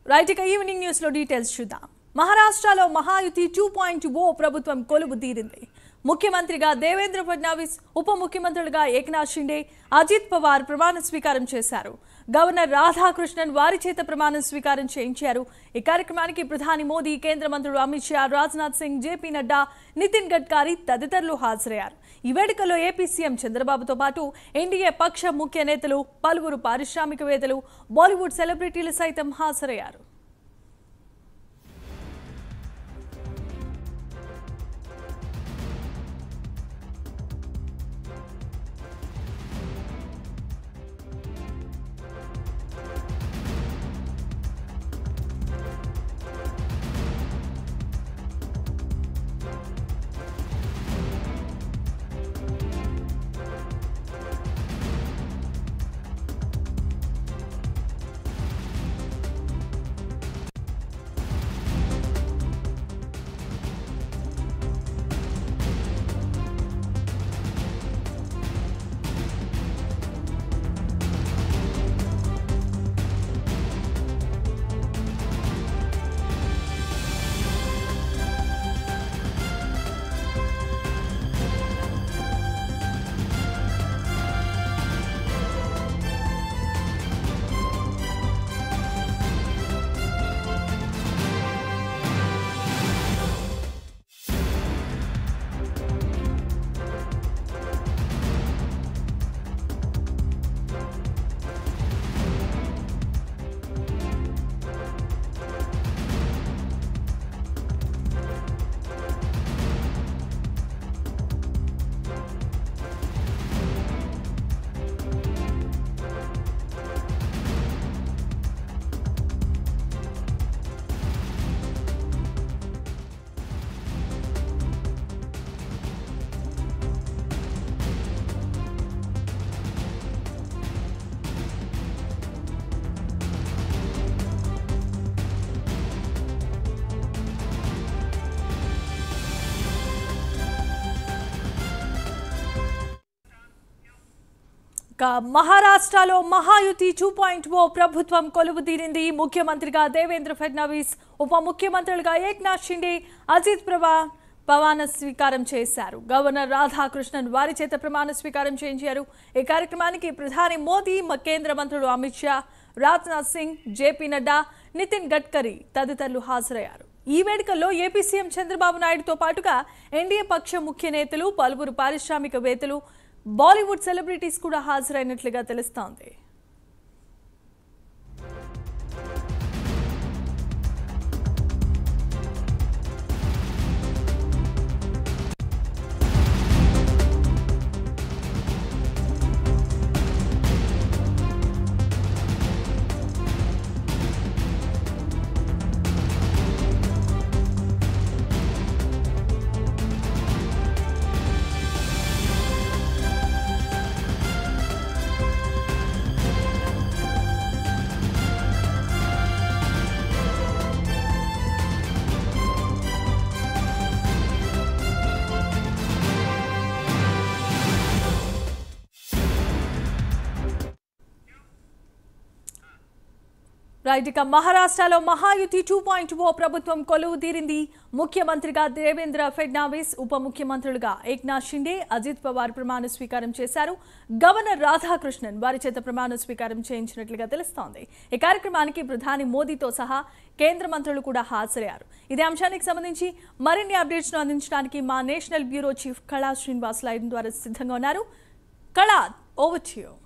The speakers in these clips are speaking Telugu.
రైట్ ఇక ఈవినింగ్ న్యూస్ లో డీటెయిల్స్ చూద్దాం మహారాష్ట్రలో మహాయుతి టూ పాయింట్ ఓ ప్రభుత్వం కొలువు తీరింది ముఖ్యమంత్రిగా దేవేంద్ర ఫడ్నవీస్ ఉప ముఖ్యమంత్రులుగా ఏక్నాథ్ షిండే అజిత్ పవార్ ప్రమాణ స్వీకారం చేశారు గవర్నర్ రాధాకృష్ణన్ వారి చేత ప్రమాణ స్వీకారం చేయించారు ఈ కార్యక్రమానికి ప్రధాని మోదీ కేంద్ర మంత్రులు అమిత్ షా రాజ్నాథ్ సింగ్ జేపీ నడ్డా నితిన్ గడ్కరీ తదితరులు హాజరయ్యారు ఈ వేడుకలో ఏపీ సీఎం చంద్రబాబుతో పాటు ఎన్డీఏ పక్ష ముఖ్య నేతలు పలువురు పారిశ్రామికవేత్తలు బాలీవుడ్ సెలబ్రిటీలు సైతం హాజరయ్యారు ఇక మహారాష్ట్రలో మహాయుతి టూ పాయింట్ ఓ ప్రభుత్వం కొలువు తీరింది ముఖ్యమంత్రిగా దేవేంద్ర ఫడ్నవీస్ ఉప ముఖ్యమంత్రులుగా ఏక్నాథ్ షిండే అజిత్ పవార్ ప్రమాణ స్వీకారం చేశారు గవర్నర్ రాధాకృష్ణన్ వారి చేత ప్రమాణ స్వీకారం చేయించారు ఈ కార్యక్రమానికి ప్రధాని మోదీ మ- కేంద్ర మంత్రులు అమిత్ షా రాజ్నాథ్ సింగ్ జేపీ నడ్డా నితిన్ గడ్కరీ తదితరులు హాజరయ్యారు ఈ వేడుకల్లో ఏపీ సీఎం చంద్రబాబు నాయుడుతో పాటుగా ఎన్డీఏ పక్ష ముఖ్య నేతలు పలువురు పారిశ్రామికవేత్తలు బాలీవుడ్ సెలబ్రిటీస్ కూడా హాజరైనట్లుగా తెలుస్తోంది రైట్ ఇక మహారాష్ట్రలో మహాయుతి టూ పాయింట్ ఓ ప్రభుత్వం కొలువు తీరింది ముఖ్యమంత్రిగా దేవేంద్ర ఫడ్నావిస్ ఉప ముఖ్యమంత్రులుగా ఏక్నాథ్ షిండే అజిత్ పవార్ ప్రమాణ స్వీకారం చేశారు గవర్నర్ రాధాకృష్ణన్ వారి చేత ప్రమాణ స్వీకారం చేయించినట్లుగా తెలుస్తోంది ఈ కార్యక్రమానికి ప్రధాని మోదీతో సహా కేంద్ర మంత్రులు కూడా హాజరయ్యారు ఇదే అంశానికి సంబంధించి మరిన్ని అప్డేట్స్ ను అందించడానికి మా నేషనల్ బ్యూరో చీఫ్ కళా శ్రీనివాస్ లైన్ ద్వారా సిద్ధంగా ఉన్నారు కళా ఓవర్ టు యూ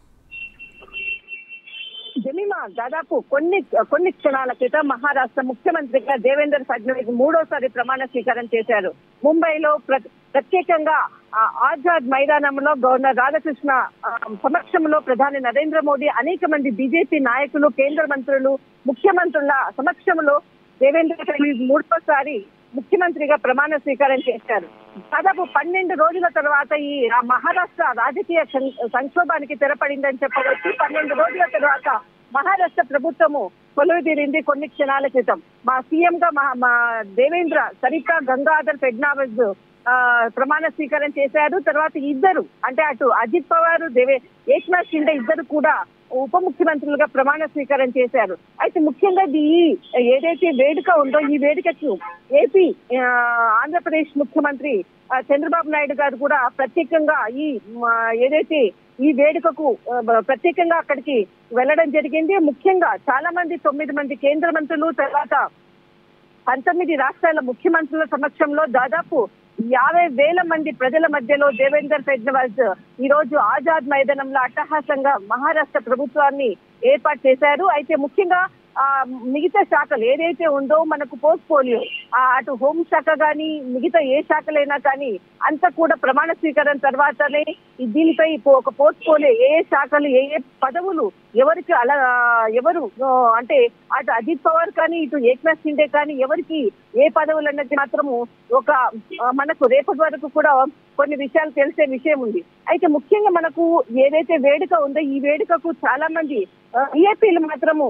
జమీమా దాదాపు కొన్ని కొన్ని క్షణాల క్రితం మహారాష్ట్ర ముఖ్యమంత్రిగా దేవేంద్ర ఫడ్నవీస్ మూడోసారి ప్రమాణ స్వీకారం చేశారు ముంబైలో ప్ర- ప్రత్యేకంగా ఆ, ఆజాద్ మైదానంలో గవర్నర్ రాధాకృష్ణ ఆ, సమక్షంలో ప్రధాని నరేంద్ర మోడీ అనేక మంది బీజేపీ నాయకులు కేంద్ర మంత్రులు ముఖ్యమంత్రుల సమక్షంలో దేవేంద్ర ఫడ్నవీస్ మూడోసారి ముఖ్యమంత్రిగా ప్రమాణ స్వీకారం చేశారు దాదాపు పన్నెండు రోజుల తర్వాత ఈ ఆ మహారాష్ట్ర రాజకీయ సం- సంక్షోభానికి తెరపడిందని చెప్పవచ్చు పన్నెండు రోజుల తర్వాత మహారాష్ట్ర ప్రభుత్వము కొలువు తీరింది కొన్ని క్షణాల క్రితం మా సీఎం గా మా మా దేవేంద్ర సరితా గంగాధర్ ఫెడ్నావిస్ ఆ, ప్రమాణ స్వీకారం చేశారు తర్వాత ఇద్దరు అంటే అటు అజిత్ పవార్ దేవే ఏక్నాథ్ షిండే ఇద్దరు కూడా ఉప ముఖ్యమంత్రులుగా ప్రమాణ స్వీకారం చేశారు అయితే ముఖ్యంగా ఇది ఈ ఏదైతే వేడుక ఉందో ఈ వేడుకకు ఏపీ ఆ, ఆంధ్రప్రదేశ్ ముఖ్యమంత్రి ఆ, చంద్రబాబు నాయుడు గారు కూడా ప్రత్యేకంగా ఈ మ, ఏదైతే ఈ వేడుకకు ఆ, బ- ప్రత్యేకంగా అక్కడికి వెళ్ళడం జరిగింది ముఖ్యంగా చాలా మంది తొమ్మిది మంది కేంద్ర మంత్రులు తర్వాత పంతొమ్మిది రాష్ట్రాల ముఖ్యమంత్రుల సమక్షంలో దాదాపు యాభై వేల మంది ప్రజల మధ్యలో దేవేందర్ ఫెడ్నవాజ్ ఈ రోజు ఆజాద్ మైదానంలో అట్టహాసంగా మహారాష్ట్ర ప్రభుత్వాన్ని ఏర్పాటు చేశారు అయితే ముఖ్యంగా ఆ మిగతా శాఖలు ఏదైతే ఉందో మనకు పోస్ట్ పోలియో ఆ అటు హోం శాఖ కానీ మిగతా ఏ శాఖలైనా కానీ అంతా కూడా ప్రమాణ స్వీకారం తర్వాతనే ఈ దీనిపై పో- ఒక పోస్ట్ పోలియో ఏ ఏ శాఖలు ఏ ఏ పదవులు ఎవరికి అలా ఎవరు ఆ, అంటే అటు అజిత్ పవార్ కానీ ఇటు ఏక్నాథ్ షిండే కానీ ఎవరికి ఏ పదవులు అన్నది మాత్రము ఒక ఆ, మనకు రేపటి వరకు కూడా కొన్ని విషయాలు తెలిసే విషయం ఉంది అయితే ముఖ్యంగా మనకు ఏదైతే వేడుక ఉందో ఈ వేడుకకు చాలా మంది విఐపీలు మాత్రము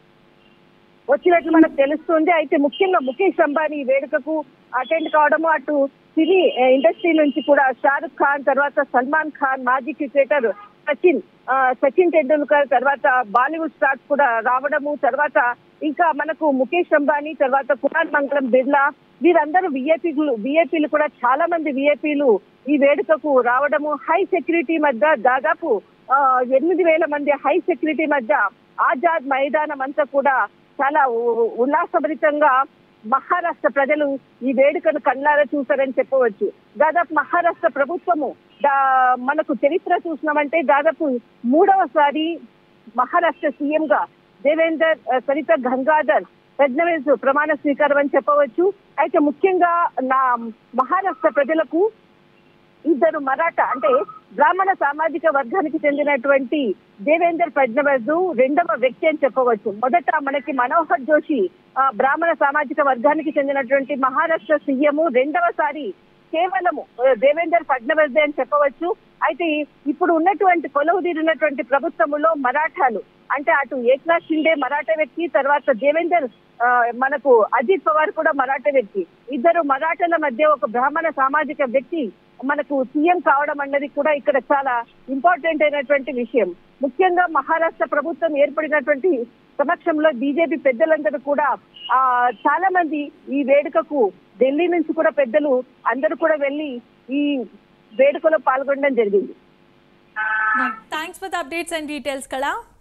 వచ్చినట్లు మనకు తెలుస్తుంది అయితే ముఖ్యంగా ముఖేష్ అంబానీ ఈ వేడుకకు అటెండ్ కావడము అటు సినీ ఆ, ఇండస్ట్రీ నుంచి కూడా షారుఖ్ ఖాన్ తర్వాత సల్మాన్ ఖాన్ మాజీ క్రికెటర్ సచిన్ ఆ, సచిన్ టెండూల్కర్ తర్వాత బాలీవుడ్ స్టార్స్ కూడా రావడము తర్వాత ఇంకా మనకు ముఖేష్ అంబానీ తర్వాత కుమార్ మంగళం బిర్లా వీరందరూ విఐపీలు విఐపీలు కూడా చాలా మంది విఐపీలు ఈ వేడుకకు రావడము హై సెక్యూరిటీ మధ్య దాదాపు ఆ, ఎనిమిది వేల మంది హై సెక్యూరిటీ మధ్య ఆజాద్ మైదానం అంతా కూడా చాలా ఉ- ఉల్లాసభరితంగా మహారాష్ట్ర ప్రజలు ఈ వేడుకను కళ్ళారా చూశారని చెప్పవచ్చు దాదాపు మహారాష్ట్ర ప్రభుత్వము దా- మనకు చరిత్ర చూసినామంటే దాదాపు మూడవసారి మహారాష్ట్ర సీఎం గా దేవేందర్ ఆ, సరిత గంగాధర్ ఫడ్నవీస్ ప్రమాణ స్వీకారం అని చెప్పవచ్చు అయితే ముఖ్యంగా నా మహారాష్ట్ర ప్రజలకు ఇద్దరు మరాఠా అంటే బ్రాహ్మణ సామాజిక వర్గానికి చెందినటువంటి దేవేందర్ ఫడ్నవీస్ రెండవ వ్యక్తి అని చెప్పవచ్చు మొదట మనకి మనోహర్ జోషి ఆ, బ్రాహ్మణ సామాజిక వర్గానికి చెందినటువంటి మహారాష్ట్ర సీఎం రెండవసారి కేవలము ఆ, దేవేందర్ ఫడ్నవీస్ అని చెప్పవచ్చు అయితే ఇప్పుడు ఉన్నటువంటి కొలువు తీరినటువంటి ప్రభుత్వములో మరాఠాలు అంటే అటు ఏక్నాథ్ షిండే మరాఠా వ్యక్తి తర్వాత దేవేందర్ ఆ, మనకు అజిత్ పవార్ కూడా మరాఠా వ్యక్తి ఇద్దరు మరాఠాల మధ్య ఒక బ్రాహ్మణ సామాజిక వ్యక్తి మనకు సీఎం కావడం అన్నది కూడా ఇక్కడ చాలా ఇంపార్టెంట్ అయినటువంటి విషయం ముఖ్యంగా మహారాష్ట్ర ప్రభుత్వం ఏర్పడినటువంటి సమక్షంలో బీజేపీ పెద్దలందరూ కూడా ఆ చాలా మంది ఈ వేడుకకు ఢిల్లీ నుంచి కూడా పెద్దలు అందరూ కూడా వెళ్ళి ఈ వేడుకలో పాల్గొనడం జరిగింది thanks for the updates and details కళ